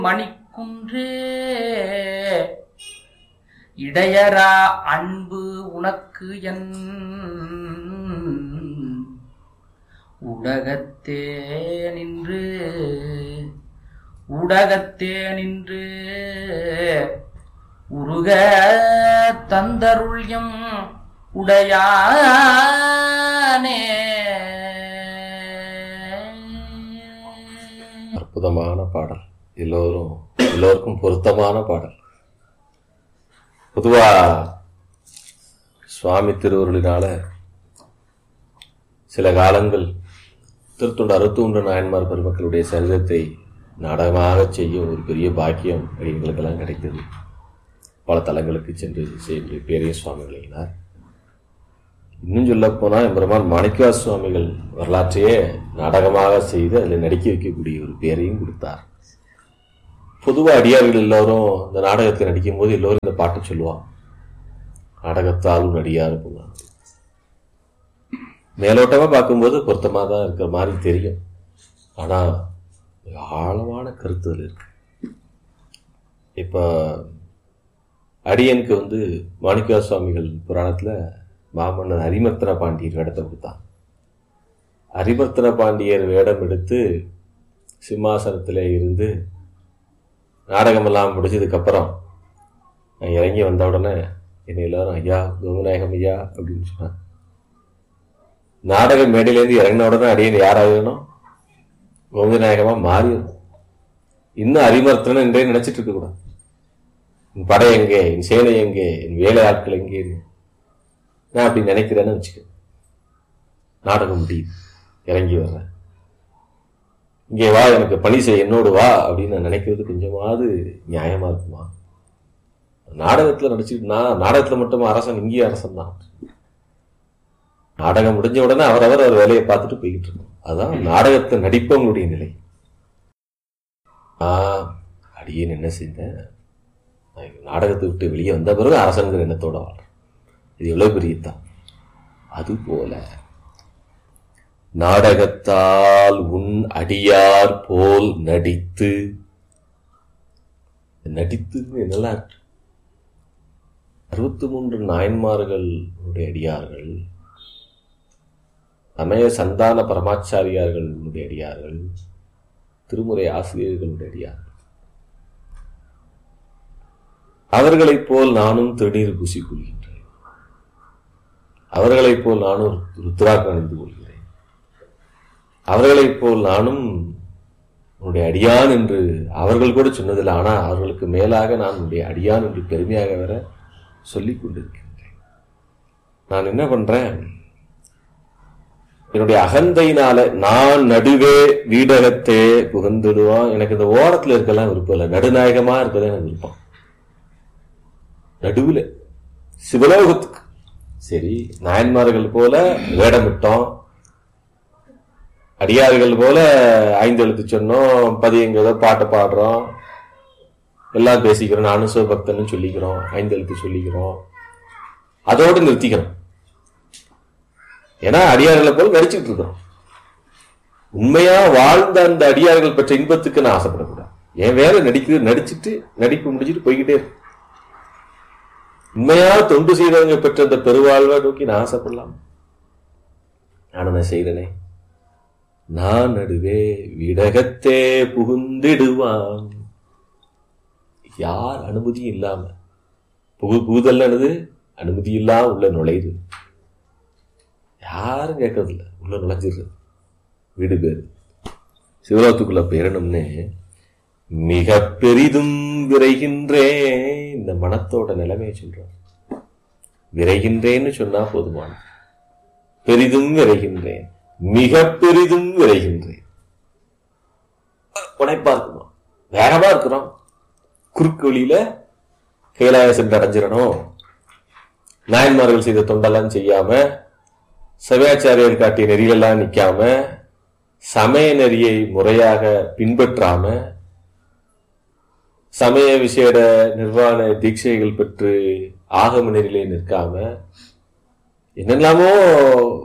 மணிக்குன்றே இடையரா அன்பு உனக்கு என் உடகத்தே நின்று உடகத்தே நின்று உருக தந்தருள்யம் உடையானே அற்புதமான பாடல் எல்லோரும் எல்லோருக்கும் பொருத்தமான பாடல் பொதுவா சுவாமி திருவருளினால சில காலங்கள் திருத்தொண்டு அறுத்தொன்று நாயன்மார் பெருமக்களுடைய சரிதத்தை நாடகமாக செய்யும் ஒரு பெரிய பாக்கியம் எங்களுக்கெல்லாம் கிடைத்தது பல தலங்களுக்கு சென்று செய்ய பேரிய சுவாமிகளினார் இன்னும் சொல்ல போனா எம்பெருமான் மாணிக்கவா சுவாமிகள் வரலாற்றையே நாடகமாக செய்து அதில் நடிக்க வைக்கக்கூடிய ஒரு பேரையும் கொடுத்தார் பொதுவாக அடியார்கள் எல்லோரும் இந்த நாடகத்தை நடிக்கும் போது எல்லோரும் இந்த பாட்டு சொல்லுவாங்க நாடகத்தாலும் நடிகார் போவாங்க மேலோட்டமா பார்க்கும்போது பொருத்தமாக தான் இருக்கிற மாதிரி தெரியும் ஆனா மிக ஆழமான கருத்துகள் இருக்கு இப்போ அடியனுக்கு வந்து மாணிக்கவா சுவாமிகள் புராணத்துல மாமன்னர் ஹரிமர்த்தன பாண்டியர் வேடத்தை கொடுத்தான் ஹரிமர்த்தன பாண்டியர் வேடம் எடுத்து சிம்மாசனத்தில் இருந்து நாடகமெல்லாம் முடிச்சதுக்கப்புறம் நான் இறங்கி வந்த உடனே என்னை எல்லாரும் ஐயா கோவிநாயகம் ஐயா அப்படின்னு சொன்னான் நாடக மேடையிலேருந்து இறங்கின உடனே அடியன் யாராகணும் கோவிநாயகமா மாறிடும் இன்னும் அரிமர்த்தனம் என்றே நினைச்சிட்டு இருக்க கூடாது என் படை எங்கே என் சேனை எங்கே என் வேலை ஆட்கள் எங்கேன்னு நான் அப்படி நினைக்கிறேன்னு வச்சுக்க நாடகம் முடியுது இறங்கி வர்றேன் இங்கே வா எனக்கு பணி செய்ய என்னோடு வா அப்படின்னு நான் நினைக்கிறது கொஞ்சமாவது நியாயமா இருக்குமா நாடகத்துல நடிச்சுட்டு நான் நாடகத்துல மட்டும் அரசன் இங்கேயும் அரசன் தான் நாடகம் முடிஞ்ச உடனே அவரவர் அவர் வேலையை பார்த்துட்டு போய்கிட்டு இருக்கோம் அதான் நாடகத்தை நடிப்பவங்களுடைய நிலை ஆஹ் அடியேன் என்ன செஞ்சேன் நான் நாடகத்தை விட்டு வெளியே வந்த பிறகு அரசங்கிற எண்ணத்தோட வாழ்றேன் இது எவ்வளவு பெரிய தான் அது போல நாடகத்தால் உன் அடியார் போல் நடித்து நடித்து என்னெல்லாம் இருக்கு அறுபத்தி மூன்று நாயன்மார்களுடைய அடியார்கள் சமய சந்தான பரமாச்சாரியார்களுடைய அடியார்கள் திருமுறை ஆசிரியர்களுடைய அடியார்கள் அவர்களைப் போல் நானும் திருநீர் பூசிக்கொள்கின்றேன் அவர்களைப் போல் நானும் ருத்ராக்கம் அணிந்து கொள்கிறேன் அவர்களைப் போல் நானும் உன்னுடைய அடியான் என்று அவர்கள் கூட சொன்னதில்லை ஆனா அவர்களுக்கு மேலாக நான் உன்னுடைய அடியான் என்று பெருமையாக வர சொல்லிக் கொண்டிருக்கின்றேன் நான் என்ன பண்றேன் என்னுடைய அகந்தையினால நான் நடுவே வீடகத்தே புகுந்துடுவான் எனக்கு இந்த ஓரத்துல இருக்கலாம் விருப்பம் இல்லை நடுநாயகமா இருக்கதான் எனக்கு விருப்பம் நடுவுல சிவலோகத்துக்கு சரி நாயன்மார்கள் போல வேடமிட்டோம் அடியார்கள் போல ஐந்தெழுத்து சொன்னோம் பதியங்கிறத பாட்டை பாடுறோம் எல்லாம் பேசிக்கிறோம் நானும் சிவபக்தன்னு சொல்லிக்கிறோம் ஐந்தெழுத்து சொல்லிக்கிறோம் அதோடு நிறுத்திக்கிறோம் ஏன்னா அடியார்களை போல நடிச்சுட்டு இருக்கிறோம் உண்மையா வாழ்ந்த அந்த அடியார்கள் பெற்ற இன்பத்துக்கு நான் ஆசைப்படக்கூடாது என் வேலை நடிக்கிறது நடிச்சுட்டு நடிப்பு முடிச்சுட்டு போய்கிட்டே இருக்கு உண்மையா தொண்டு செய்தவங்க பெற்ற அந்த பெருவாழ்வை நோக்கி நான் ஆசைப்படலாம் நான் என்ன செய்தனே நான் நடுவே விடகத்தே புகுந்திடுவான் யார் அனுமதியும் இல்லாம புகு புகுதல் என்னது அனுமதி இல்லாம உள்ள நுழையுது யாரும் கேட்கறது இல்ல உள்ள நுழைஞ்சிடுறது வீடு பேரு சிவலோகத்துக்குள்ள பேரணும்னு மிக பெரிதும் விரைகின்றேன் இந்த மனத்தோட நிலைமையை சொல்றார் விரைகின்றேன்னு சொன்னா போதுமான பெரிதும் விரைகின்றேன் மிக பெரிதும் விரைகின்றேன் உடைப்பா இருக்குமா வேகமா இருக்கிறோம் குறுக்கு வழியில கைலாய சென்று அடைஞ்சிடணும் நாயன்மார்கள் செய்த தொண்டெல்லாம் செய்யாம சபையாச்சாரியர் காட்டிய நெறியெல்லாம் நிக்காம சமய நெறியை முறையாக பின்பற்றாம சமய விசேட நிர்வாண தீட்சைகள் பெற்று ஆகம நெறியிலே நிற்காம என்னெல்லாமோ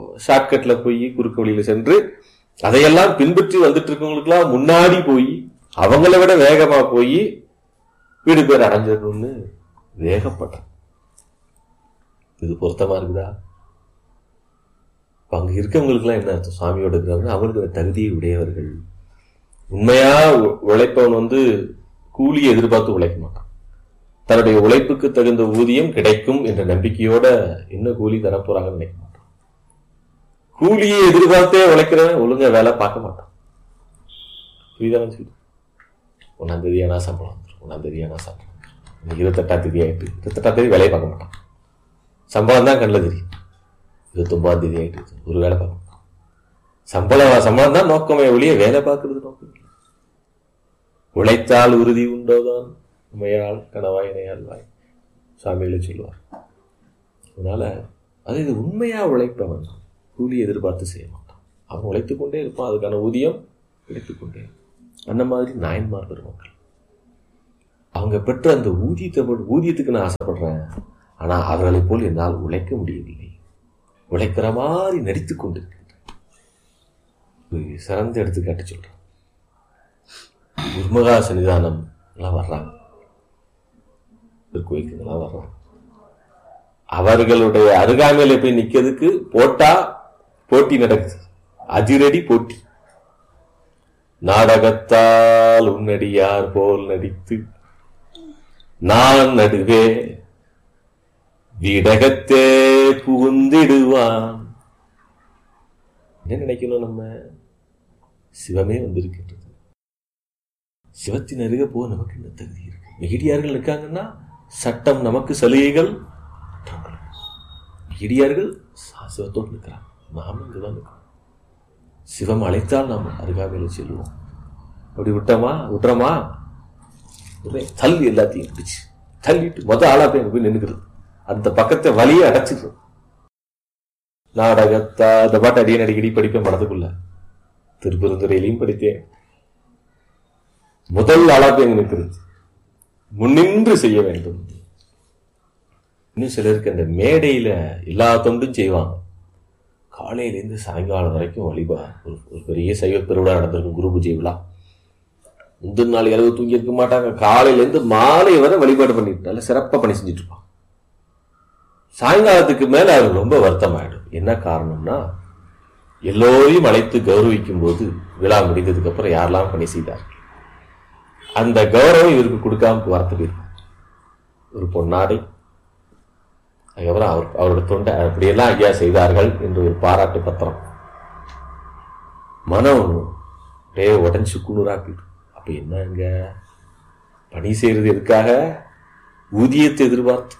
ஷார்ட்கட்ல போய் குறுக்கு வழியில சென்று அதையெல்லாம் பின்பற்றி வந்துட்டு இருக்கவங்களுக்கெல்லாம் முன்னாடி போய் அவங்கள விட வேகமா போய் வீடு பேர் அடைஞ்சிடணும்னு வேகப்படுறேன் இது பொருத்தமா இருக்குதா இப்ப அங்க இருக்கவங்களுக்குலாம் என்ன அர்த்தம் சுவாமியோட இருக்கிறவங்க அவங்களுக்கு அந்த தகுதியை உடையவர்கள் உண்மையா உ- உழைப்பவன் வந்து கூலியை எதிர்பார்த்து உழைக்க மாட்டான் தன்னுடைய உழைப்புக்கு தகுந்த ஊதியம் கிடைக்கும் என்ற நம்பிக்கையோட என்ன கூலி தரப்போறாங்கன்னு நினைக்க மாட்டான் கூலியை எதிர்பார்த்தே உழைக்கிறவன் ஒழுங்கா வேலை பார்க்க மாட்டான் புரியுதானு சொல்லு ஒன்னாம் தேதி ஆனா சம்பளம் வந்துடும் ஒன்னாம் தேதி ஆனா சம்பளம் வந்துரும். இன்னைக்கு இருபத்தெட்டாம் தேதி ஆயிட்டு இருபத்தெட்டாம் தேதி வேலையை பார்க்க மாட்டான் சம்பளம் தான் கண்ணில் தெரியும் இருபத்தொன்பதாம் தேதி ஆயிட்டு ஒரு வேலை பார்க்க மாட்டான் சம்பளம் சம்பளம் தான் நோக்கமே ஒழிய வேலை பார்க்கறது நோக்கம் இல்லை. உழைத்தால் உறுதி உண்டோதான் உமையால் கனவாய் இணையால் வாய் சாமிகளை சொல்லுவார் அதனால அது இது உண்மையா உழைப்பவன் கூலி எதிர்பார்த்து செய்ய மாட்டான் அவன் உழைத்துக் கொண்டே இருப்பான் அதுக்கான ஊதியம் கிடைத்துக் கொண்டே இருக்கும். அந்த மாதிரி நாயன்மார் பெருமக்கள் அவங்க பெற்ற அந்த ஊதியத்தை போல் ஊதியத்துக்கு நான் ஆசைப்படுறேன் ஆனா அவர்களைப் போல் என்னால் உழைக்க முடியவில்லை உழைக்கிற மாதிரி நடித்துக் கொண்டிருக்கின்றேன் ஒரு சிறந்த எடுத்துக்காட்டு சொல்றேன் குருமகா சன்னிதானம் எல்லாம் வர்றாங்க திருக்கோயிலுக்கு எல்லாம் வர்றாங்க அவர்களுடைய அருகாமையில போய் நிக்கிறதுக்கு போட்டா போட்டி நடக்குது அதிரடி போட்டி நாடகத்தால் உன்னடியார் போல் நடித்து நான் நடுவே விடகத்தே புகுந்திடுவான் என்ன நினைக்கணும் நம்ம சிவமே வந்திருக்கின்றது சிவத்தின் அருகே போக நமக்கு என்ன தகுதி இருக்கு மிகிடியார்கள் இருக்காங்கன்னா சட்டம் நமக்கு சலுகைகள் மிகிடியார்கள் சா- சிவத்தோடு நிற்கிறாங்க நாமும் இங்குதான் இருக்கிறோம் சிவம் அழைத்தால் நாம் அருகாமையில் செல்வோம் அப்படி விட்டோமா விட்டுறோமா உடனே தள்ளி எல்லாத்தையும் பிடிச்சு தள்ளிட்டு மொத ஆளா போய் அங்க போய் நின்னுக்கிறது அந்த பக்கத்தை வழியை அடைச்சிடுறது நாடகத்தா இந்த பாட்டு அடியே அடிக்கடி படிப்பேன் மனதுக்குள்ள திருப்பெருந்துறையிலையும் படித்தேன் முதல் ஆளா போய் அங்க நிற்கிறது முன்னின்று செய்ய வேண்டும் இன்னும் சிலருக்கு அந்த மேடையில எல்லா தொண்டும் செய்வாங்க காலையிலேருந்து சாயங்காலம் வரைக்கும் வழிபா ஒரு ஒரு பெரிய சைவ பெருவிழா நடந்திருக்கும் குரு பூஜை விழா முந்தின நாள் இரவு தூங்கி இருக்க மாட்டாங்க காலையிலேருந்து மாலை வரை வழிபாடு பண்ணிட்டு நல்ல சிறப்பாக பண்ணி செஞ்சுட்டு இருப்பாங்க சாயங்காலத்துக்கு மேல அது ரொம்ப வருத்தமாயிடும் என்ன காரணம்னா எல்லோரையும் அழைத்து கௌரவிக்கும் போது விழா முடிந்ததுக்கு அப்புறம் யாரெல்லாம் பணி செய்தார்கள் அந்த கௌரவம் இவருக்கு கொடுக்காம வார்த்தை இருக்கும் ஒரு பொன்னாடை அதுக்கப்புறம் அவர் அவரோட தொண்டை அப்படியெல்லாம் ஐயா செய்தார்கள் என்று ஒரு பாராட்டு பத்திரம் மனம் அப்படியே உடஞ்சு குளிராக்கிடும் அப்ப என்னங்க பணி செய்யறது எதுக்காக ஊதியத்தை எதிர்பார்த்து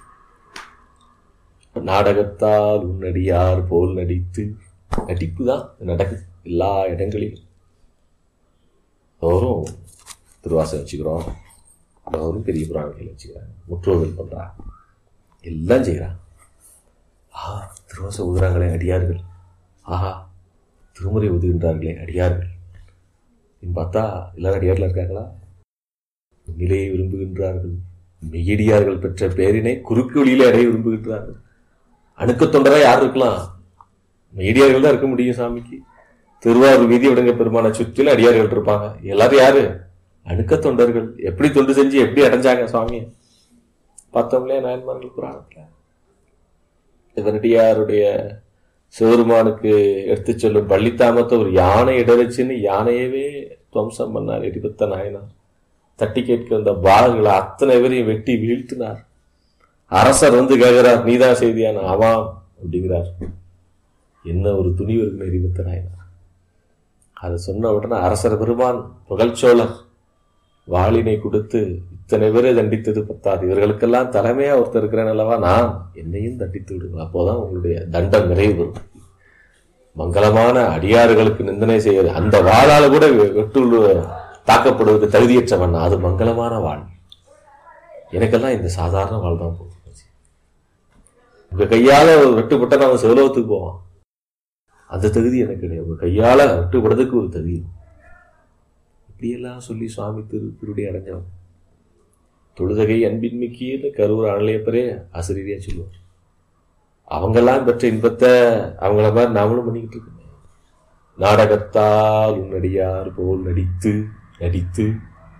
நாடகத்தால் உன்னடியார் போல் நடித்து நடிப்பு தான் நடக்குது எல்லா இடங்களிலும் தோறும் திருவாசம் வச்சுக்கிறோம் தோறும் பெரிய புராணங்கள் வச்சுக்கிறாங்க முற்றோர்கள் பண்றாங்க எல்லாம் செய்கிறாங்க ஆஹா திருவாசம் ஊதுறாங்களே அடியார்கள் ஆஹா திருமுறை ஊதுகின்றார்களே அடியார்கள் அப்படின்னு பார்த்தா எல்லாரும் அடியார்கள் இருக்காங்களா நிலையை விரும்புகின்றார்கள் மெய்யடியார்கள் பெற்ற பேரினை குறுக்கு வழியிலே அடைய விரும்புகின்றார்கள் அணுக்க தொண்டரா யார் இருக்கலாம் மெய்யடியார்கள் தான் இருக்க முடியும் சாமிக்கு திருவாரூர் வீதி விடங்க பெருமான சுற்றிலும் அடியார்கள் இருப்பாங்க எல்லாரும் யாரு அணுக்க தொண்டர்கள் எப்படி தொண்டு செஞ்சு எப்படி அடைஞ்சாங்க சுவாமியை பார்த்தோம்லையே நாயன்மார்கள் புராணத்துல இவரடியாருடைய சிவருமானுக்கு எடுத்து சொல்லும் பள்ளித்தாமத்தை ஒரு யானை இடவச்சுன்னு யானையவே துவம்சம் பண்ணார் எரிபத்த நாயனார் தட்டி கேட்க வந்த பாகங்களை அத்தனை பேரையும் வெட்டி வீழ்த்தினார் அரசர் வந்து கேட்கிறார் நீதான் செய்தியான ஆமாம் அப்படிங்கிறார் என்ன ஒரு துணிவு இருக்குன்னு எரிபத்த நாயனார் அதை சொன்ன உடனே அரசர் பெருமான் புகழ்ச்சோழர் வாளினை கொடுத்து இத்தனை பேரை தண்டித்தது பத்தாது இவர்களுக்கெல்லாம் தலைமையா ஒருத்தர் இருக்கிறேன் அல்லவா நான் என்னையும் தண்டித்து விடுங்கள் அப்போதான் உங்களுடைய தண்டம் நிறைவு பெறும் மங்களமான அடியார்களுக்கு நிந்தனை செய்வது அந்த வாளால கூட வெட்டு தாக்கப்படுவதற்கு தகுதியற்றவன் நான். அது மங்களமான வாழ் எனக்கெல்லாம் இந்த சாதாரண வாழ் தான் போகும் உங்க கையால ஒரு வெட்டுப்பட்ட நாம சிவலோகத்துக்கு போவான் அந்த தகுதி எனக்கு கிடையாது உங்க கையால வெட்டுப்படுறதுக்கு ஒரு தகுதி இப்படியெல்லாம் சொல்லி சுவாமி திரு திருடி அடைஞ்சவன் தொழுதகை அன்பின் மிக்கியன்னு கரூர் ஆணையப்பரே ஆசிரியரே சொல்லுவார் அவங்கெல்லாம் பெற்ற இன்பத்தை அவங்கள மாதிரி நாமளும் பண்ணிக்கிட்டு இருக்கோம் நாடகத்தால் உன்னடியார் போல் நடித்து நடித்து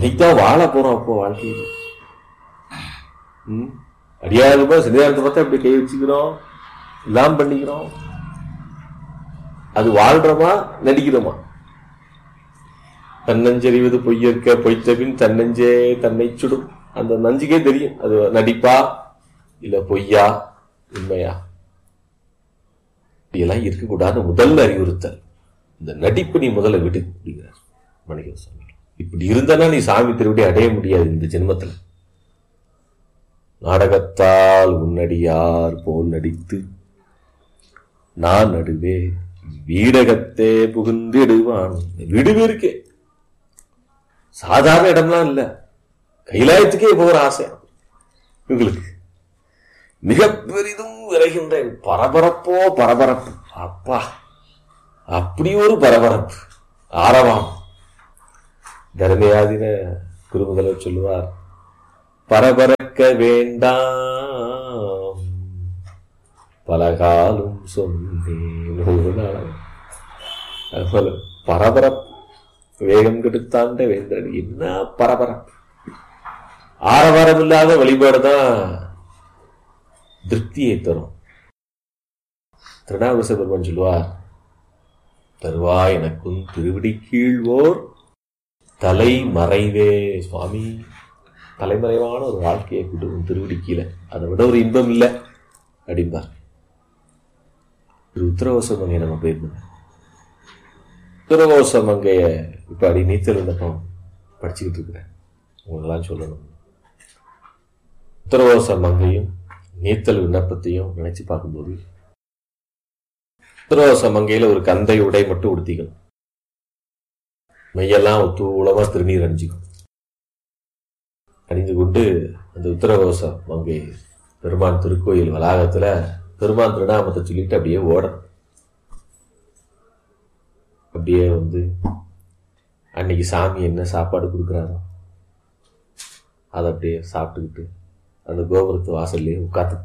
இன்னைக்கு தான் வாழ போறோம் அப்போ வாழ்க்கையில ம் அடியாருமா சன்னிதானத்தை பார்த்தா இப்படி கை வச்சுக்கிறோம் எல்லாம் பண்ணிக்கிறோம் அது வாழ்றோமா நடிக்கிறோமா தன்னஞ்செறிவது பொய்யற்க பொய்த்த பின் தன்னஞ்சே தன்னை சுடும் அந்த நஞ்சுக்கே தெரியும் அது நடிப்பா இல்ல பொய்யா உண்மையா இப்படியெல்லாம் இருக்கக்கூடாது முதல்ல அறிவுறுத்தல் இந்த நடிப்பு நீ முதல்ல விட்டு அப்படிங்கிறார் மணிக சுவாமி இப்படி இருந்தானா நீ சாமி திருவிடி அடைய முடியாது இந்த ஜென்மத்துல நாடகத்தால் உன்னடியார் போல் நடித்து நான் நடுவே வீடகத்தே புகுந்திடுவான் விடுவே இருக்கே சாதாரண இடம்லாம் இல்ல கைலாயத்துக்கே போகிற ஆசை இவங்களுக்கு மிக பெரிதும் விரைகின்றேன் பரபரப்போ பரபரப்பு அப்பா அப்படி ஒரு பரபரப்பு ஆரவாம் தர்மயாதின குருமுதலர் சொல்லுவார் பரபரக்க வேண்டாம் பலகாலும் சொன்னேன் ஒரு நாள் அதுபோல பரபரப்பு வேகம் கெடுத்தாண்ட வேந்தன் என்ன பரபரப்பு ஆரவாரம் இல்லாத வழிபாடு தான் திருப்தியை தரும் திருநாவுச பெருமான் சொல்லுவார் தருவாய் எனக்கும் திருவிடி கீழ்வோர் தலை மறைவே சுவாமி தலைமறைவான ஒரு வாழ்க்கையை கொடு உன் திருவிடி கீழே அதை விட ஒரு இன்பம் இல்லை அப்படிம்பார் திரு உத்தரவாச மங்கையை நம்ம போயிருந்தோம் உத்தரவாச மங்கைய இப்ப அடி நீச்சல் விண்ணப்பம் படிச்சுக்கிட்டு இருக்கிறேன் உங்களெல்லாம் சொல்லணும் உத்தரவாச மங்கையும் நீத்தல் விண்ணப்பத்தையும் நினைச்சு பார்க்கும்போது உத்தரவாச மங்கையில ஒரு கந்தை உடை மட்டும் உடுத்திக்கணும் மையெல்லாம் ஒத்துவளமா திருநீர் அணிஞ்சுக்கும் அணிந்து கொண்டு அந்த உத்தரவாச மங்கை பெருமான் திருக்கோயில் வளாகத்துல பெருமான் திருநாமத்தை சொல்லிட்டு அப்படியே ஓடணும் அப்படியே வந்து அன்னைக்கு சாமி என்ன சாப்பாடு கொடுக்குறாரோ அதை அப்படியே சாப்பிட்டுக்கிட்டு அந்த கோபுரத்து வாசல்லையே உட்காந்து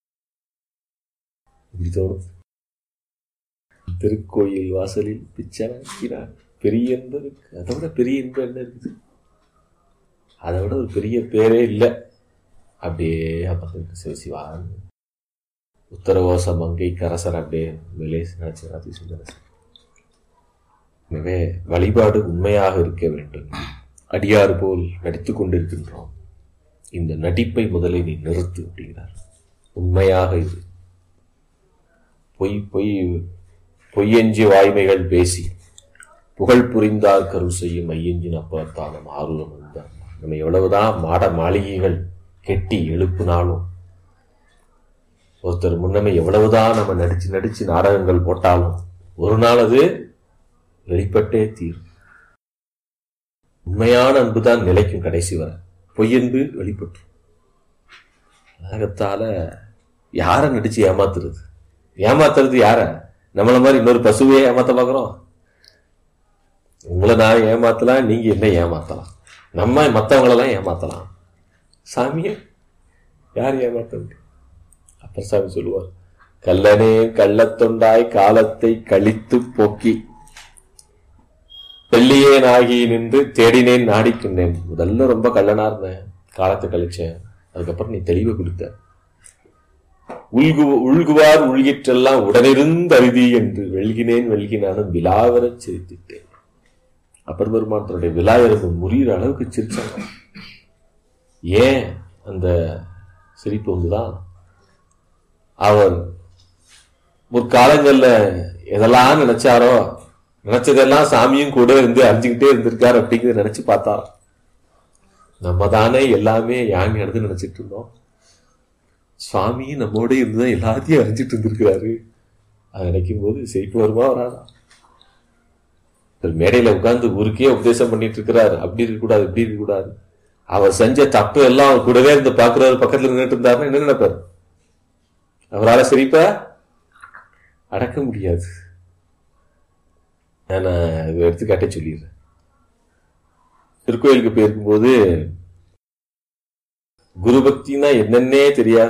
இப்படி தோணும் திருக்கோயில் வாசலில் பிச்சை வைக்கிறார் பெரிய இன்பம் இருக்கு அதை விட பெரிய இன்பம் என்ன இருக்குது அதை விட ஒரு பெரிய பேரே இல்லை அப்படியே அமர்ந்துட்டு சிவசிவான் உத்தரகோச மங்கை கரசர் அப்படியே மேலே நடிச்சு சுந்தரசன் எனவே வழிபாடு உண்மையாக இருக்க வேண்டும் அடியாறு போல் நடித்துக் கொண்டிருக்கின்றோம் இந்த நடிப்பை முதலில் நீ நிறுத்து அப்படிங்கிறார் உண்மையாக இது பொய் பொய் பொய்யஞ்சி வாய்மைகள் பேசி புகழ் புரிந்தார் கரு செய்யும் ஐயஞ்சின் அப்பாத்தானம் ஆர்வம் வந்தார் நம்ம எவ்வளவுதான் மாட மாளிகைகள் கெட்டி எழுப்புனாலும் ஒருத்தர் முன்னமே எவ்வளவுதான் நம்ம நடிச்சு நடிச்சு நாடகங்கள் போட்டாலும் ஒரு நாள் அது வெளிப்பட்டே தீரும் உண்மையான அன்புதான் நிலைக்கும் கடைசி வரை பொய்யன்பு வெளிப்பட்டு நாடகத்தால யாரை நடிச்சு ஏமாத்துறது ஏமாத்துறது யார நம்மள மாதிரி இன்னொரு பசுவையே ஏமாத்த பாக்குறோம் உங்களை நான் ஏமாத்தலாம் நீங்க என்ன ஏமாத்தலாம் நம்ம மற்றவங்களெல்லாம் ஏமாத்தலாம் சாமியை யார் ஏமாத்த முடியும் அப்பர் சாமி சொல்லுவார் கல்லனே கள்ளத்தொண்டாய் காலத்தை கழித்து போக்கி வெள்ளியேன் ஆகி நின்று தேடினேன் நாடிக்கின்றேன் முதல்ல ரொம்ப கள்ளனா இருந்தேன் காலத்தை கழிச்சேன் அதுக்கப்புறம் நீ தெளிவு கொடுத்த உள்கு உள்குவார் உள்கிற்றெல்லாம் உடனிருந்து அருதி என்று வெல்கினேன் வெல்கினானும் விழாவரச் சிரித்திட்டேன் அப்பர் பெருமான் தன்னுடைய விழா எறும்பு முறிகிற அளவுக்கு சிரிச்சாங்க ஏன் அந்த சிரிப்பு வந்துதான் அவர் முற்காலங்கள்ல எதெல்லாம் நினைச்சாரோ நினைச்சதெல்லாம் சாமியும் கூட இருந்து அறிஞ்சுக்கிட்டே இருந்திருக்காரு அப்படிங்கிறத நினைச்சு பார்த்தார் நம்ம தானே எல்லாமே யான் நடந்து நினைச்சிட்டு இருந்தோம் சுவாமி நம்மோட இருந்துதான் எல்லாத்தையும் அறிஞ்சிட்டு இருந்திருக்கிறாரு அதை நினைக்கும் போது சிரிப்பு வருமா வராதா மேடையில உட்கார்ந்து ஊருக்கே உபதேசம் பண்ணிட்டு இருக்கிறாரு அப்படி இருக்கக்கூடாது இப்படி இருக்கக்கூடாது அவர் செஞ்ச தப்பு எல்லாம் அவர் கூடவே இருந்து பாக்குறாரு பக்கத்துல நின்றுட்டு இருந்தாருன்னா என்ன நினைப்பாரு அவரால் சிரிப்ப அடக்க முடியாது நான் இது எடுத்துக்காட்டே சொல்லிடுறேன் திருக்கோயிலுக்கு போயிருக்கும்போது குரு பக்தினா என்னன்னே தெரியாத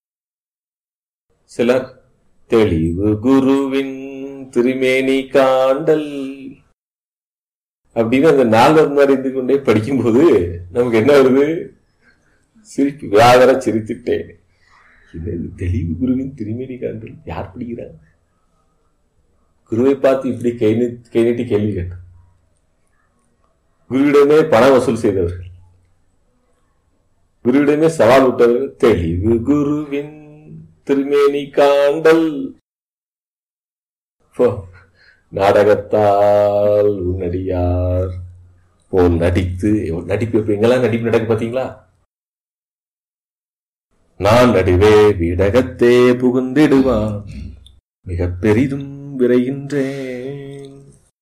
சிலர் தெளிவு குருவின் திருமேனி காண்டல் அப்படின்னு அந்த நால்வர் மாதிரி இருந்து கொண்டே படிக்கும்போது நமக்கு என்ன வருது சிரிப்பு வியாகர சிரித்துட்டேன் என்னது தெளிவு குருவின் திருமேனி காண்டல் யார் படிக்கிறாங்க குருவை பார்த்து இப்படி கை நீ- கை நீட்டி கேள்வி கேட்டார் குருவிடமே பண வசூல் செய்தவர்கள் குருவிடமே சவால் விட்டவர்கள் தெளிவு குருவின் திருமேனி காண்டல் போ. நாடகத்தால் உன்னடியார் போல் நடித்து நடிப்பு இப்ப எங்கெல்லாம் நடிப்பு நடக்கு பாத்தீங்களா நான் நடுவே வீடகத்தே புகுந்திடுவான் மிக பெரிதும் விரைகின்றேன்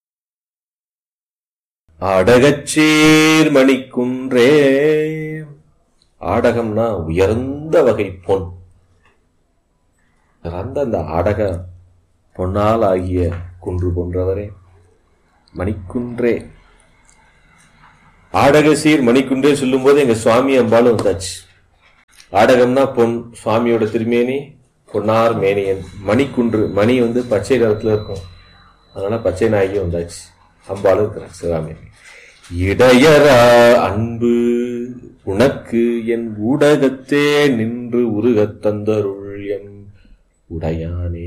ஆடகச்சேர் மணிக்குன்றே ஆடகம்னா உயர்ந்த வகை பொன் சிறந்த அந்த ஆடக பொன்னால் ஆகிய குன்று போன்றவரே மணிக்குன்றே ஆடகசீர் மணிக்குன்றே சொல்லும்போது எங்க சுவாமி அம்பாலும் வந்தாச்சு ஆடகம்னா பொன் சுவாமியோட திருமேனி பொன்னார் மேனியன் மணிக்குன்று மணி வந்து பச்சை நிறத்துல இருக்கும் அதனால பச்சை நாயகி வந்தாச்சு அம்பாலும் இருக்கிறார் சிவாமி இடையரா அன்பு உனக்கு என் ஊடகத்தே நின்று உருகத் தந்தருள் எம் உடையானே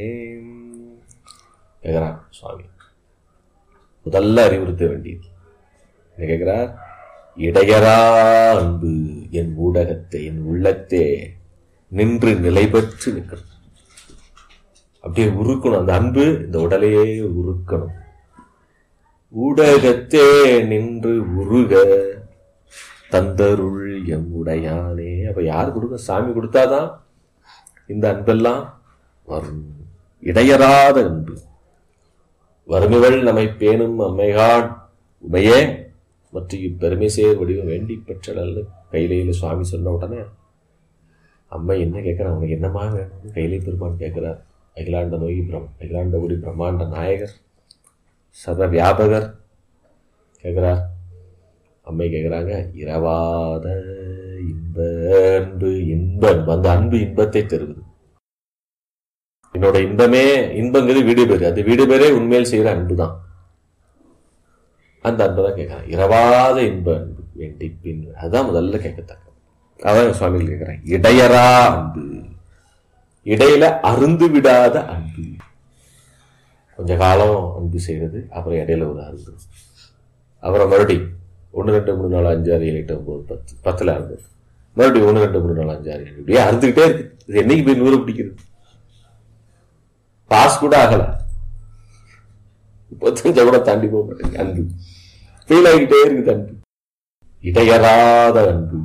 கேட்கிறார் சுவாமி முதல்ல அறிவுறுத்த வேண்டியது என்ன கேட்கிறார் இடையரா அன்பு என் ஊடகத்தை என் உள்ளத்தே நின்று நிலை பெற்று நிற்கணும் அப்படியே உருக்கணும் அந்த அன்பு இந்த உடலையே உருக்கணும் ஊடகத்தே நின்று உருக தந்தருள் எம் உடையானே அப்ப யார் கொடுக்க சாமி கொடுத்தாதான் இந்த அன்பெல்லாம் வரும் இடையறாத அன்பு வறுமைகள் நம்மை பேணும் அம்மைகான் உமையே மற்றும் இப்பெருமை சேர் வடிவம் வேண்டி பெற்றல் கையிலையில சுவாமி சொன்ன உடனே அம்மை என்ன கேட்கிறார் உனக்கு என்னமா வேணும்னு கையிலை பெருமான் கேட்கிறார் அகிலாண்ட நோய் பிரம் அகிலாண்ட குடி பிரம்மாண்ட நாயகர் சர்வ வியாபகர் கேட்கிறார் அம்மை கேட்குறாங்க இரவாத இன்ப அன்பு இன்ப அன்பு அந்த அன்பு இன்பத்தை தருவது என்னோட இன்பமே இன்பங்கிறது வீடு பேரு அது வீடு பேரே உண்மையில் செய்யற அன்பு தான் அந்த அன்பை தான் கேட்கறேன் இரவாத இன்ப அன்பு வேண்டி பின் அதுதான் முதல்ல கேட்கத்தக்க அதான் சுவாமிகள் கேட்கிறேன் இடையரா அன்பு இடையில அருந்து விடாத அன்பு கொஞ்ச காலம் அன்பு செய்யறது அப்புறம் இடையில ஒரு அருந்து அப்புறம் மறுபடி ஒன்று ரெண்டு மூணு நாலு அஞ்சு ஆறு ஏழு எட்டு ஒன்பது பத்து பத்தில் அருந்து மறுபடியும் ஒன்று ரெண்டு மூணு நாலு அஞ்சு ஆறு ஏழு இப்படியே அறுந்துக்கிட்டே இருக்கு இது என்னைக்கு போய் நூறு பிடிக்கிறது பாஸ் கூட ஆகல முப்பத்தஞ்ச கூட தாண்டி போக மாட்டேங்க அன்பு ஃபெயில் ஆகிட்டே இருக்குது அன்பு இடையறாத அன்பு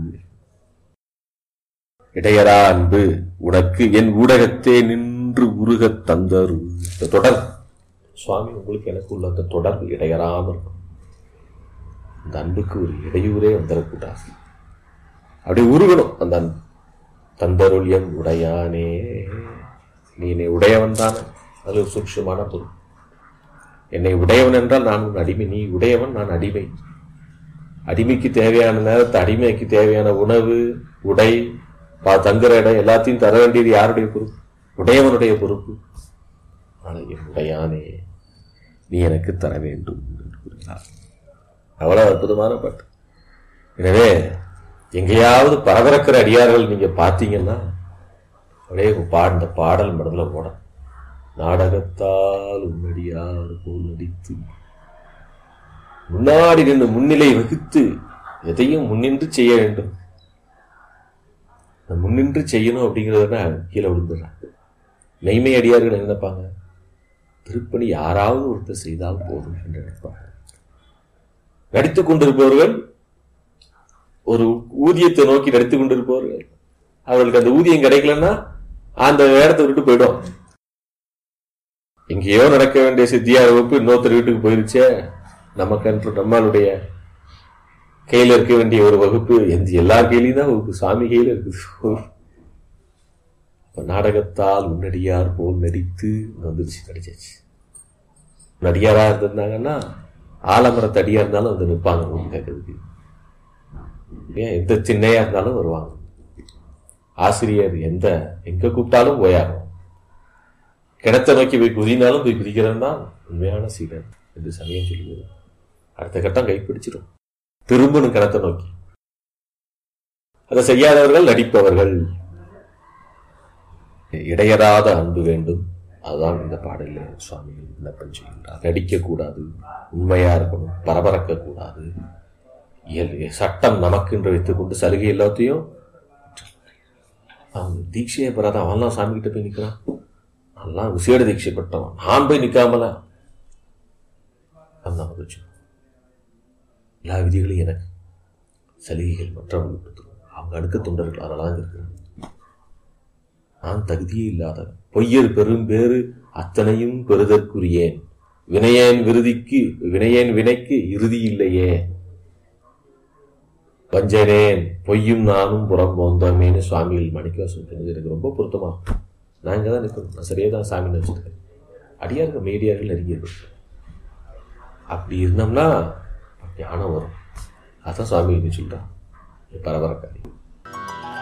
இடையரா அன்பு உனக்கு என் ஊடகத்தே நின்று உருகத் தந்தரு இந்த தொடர் சுவாமி உங்களுக்கு எனக்கு உள்ள அந்த தொடர்பு இடையறாம இருக்கும் அந்த அன்புக்கு ஒரு இடையூறே வந்துடக்கூடாது அப்படி உருகணும் அந்த அன்பு தந்தருள் என் உடையானே நீ என்னை உடையவன் தானே அது ஒரு சூக்ஷமான பொருள் என்னை உடையவன் என்றால் நான் உன் அடிமை நீ உடையவன் நான் அடிமை அடிமைக்கு தேவையான நேரத்தை அடிமைக்கு தேவையான உணவு உடை பா தங்குற இடம் எல்லாத்தையும் தர வேண்டியது யாருடைய பொறுப்பு உடையவனுடைய பொறுப்பு ஆனால் என் உடையானே நீ எனக்கு தர வேண்டும் என்று கூறுகிறார் அவ்வளவு அற்புதமான பாட்டு எனவே எங்கேயாவது பரபரக்கிற அடியார்கள் நீங்க பார்த்தீங்கன்னா அப்படியே பா இந்த பாடல் மனதுல போட நாடகத்தால் உன்னடியார் போல் நடித்து முன்னாடி நின்று முன்னிலை வகுத்து எதையும் முன்னின்று செய்ய வேண்டும் நான் முன்னின்று செய்யணும் அப்படிங்கிறத கீழே விழுந்துடுறேன் மெய்மை அடியார்கள் என்ன நினைப்பாங்க திருப்பணி யாராவது ஒருத்தர் செய்தால் போதும் என்று நினைப்பாங்க நடித்துக் கொண்டிருப்பவர்கள் ஒரு ஊதியத்தை நோக்கி நடித்துக் கொண்டிருப்பவர்கள் அவர்களுக்கு அந்த ஊதியம் கிடைக்கலன்னா அந்த இடத்தை விட்டு போயிடும் எங்கேயோ நடக்க வேண்டிய சித்தியார் வகுப்பு இன்னொருத்தர் வீட்டுக்கு போயிருச்சே நமக்கு நம்மளுடைய கையில இருக்க வேண்டிய ஒரு வகுப்பு எந்த எல்லார் கையிலையும் தான் வகுப்பு சாமி கையில இருக்குது அப்ப நாடகத்தால் உன்னடியார் போல் நடித்து இங்க வந்துருச்சு நடிச்சாச்சு நடிகாரா இருந்திருந்தாங்கன்னா ஆலமரத்து அடியா இருந்தாலும் வந்து நிற்பாங்க வகுப்பு கேட்கறதுக்கு ஏன் எந்த சின்னையா இருந்தாலும் வருவாங்க ஆசிரியர் எந்த எங்க கூப்பிட்டாலும் போயாகும் கிணத்தை நோக்கி போய் குதினாலும் போய் குதிக்கிறவன் தான் உண்மையான சீடன் என்று சமயம் சொல்லுவது அடுத்த கட்டம் கைப்பிடிச்சிடும் திரும்பணும் கணத்தை நோக்கி அதை செய்யாதவர்கள் நடிப்பவர்கள் இடையறாத அன்பு வேண்டும் அதுதான் இந்த பாடலில் சுவாமிகள் விண்ணப்பம் செய்கின்றார் நடிக்கக்கூடாது உண்மையா இருக்கணும் பரபரக்க கூடாது இயல்- சட்டம் நமக்கு என்று வைத்துக்கொண்டு சலுகை எல்லாத்தையும் அவன் தீட்சையை பெறாத அவன்லாம் சாமி கிட்ட போய் நிற்கிறான் அதெல்லாம் விசேட தீட்சை பெற்றவன் நான் போய் நிற்காமல அந்த வச்சு எல்லா விதிகளையும் எனக்கு சலுகைகள் மற்றவர்களுக்கு கொடுத்துரும். அவங்க அடுக்க தொண்டர்கள் அதெல்லாம் இருக்கிறான் நான் தகுதியே இல்லாதவன் பொய்யர் பெரும் பேறு அத்தனையும் பெறுதற்குரியேன் வினையேன் விருதிக்கு வினையேன் வினைக்கு இறுதி இல்லையே வஞ்சனேன் பொய்யும் நானும் புறம் போந்தோமேன்னு சுவாமிகள் மணிக்கவாசன் சொன்னது எனக்கு ரொம்ப பொருத்தமா இருக்கும். நான் இங்கே தான் நிற்கணும் நான் சரியாக தான் சாமி நினச்சிருக்கேன் அடியார்கள் மீடியார்கள் நெருங்கியது அப்படி இருந்தோம்னா ஞானம் வரும் அதான் சுவாமி சொல்கிறான் பரபரக்காரி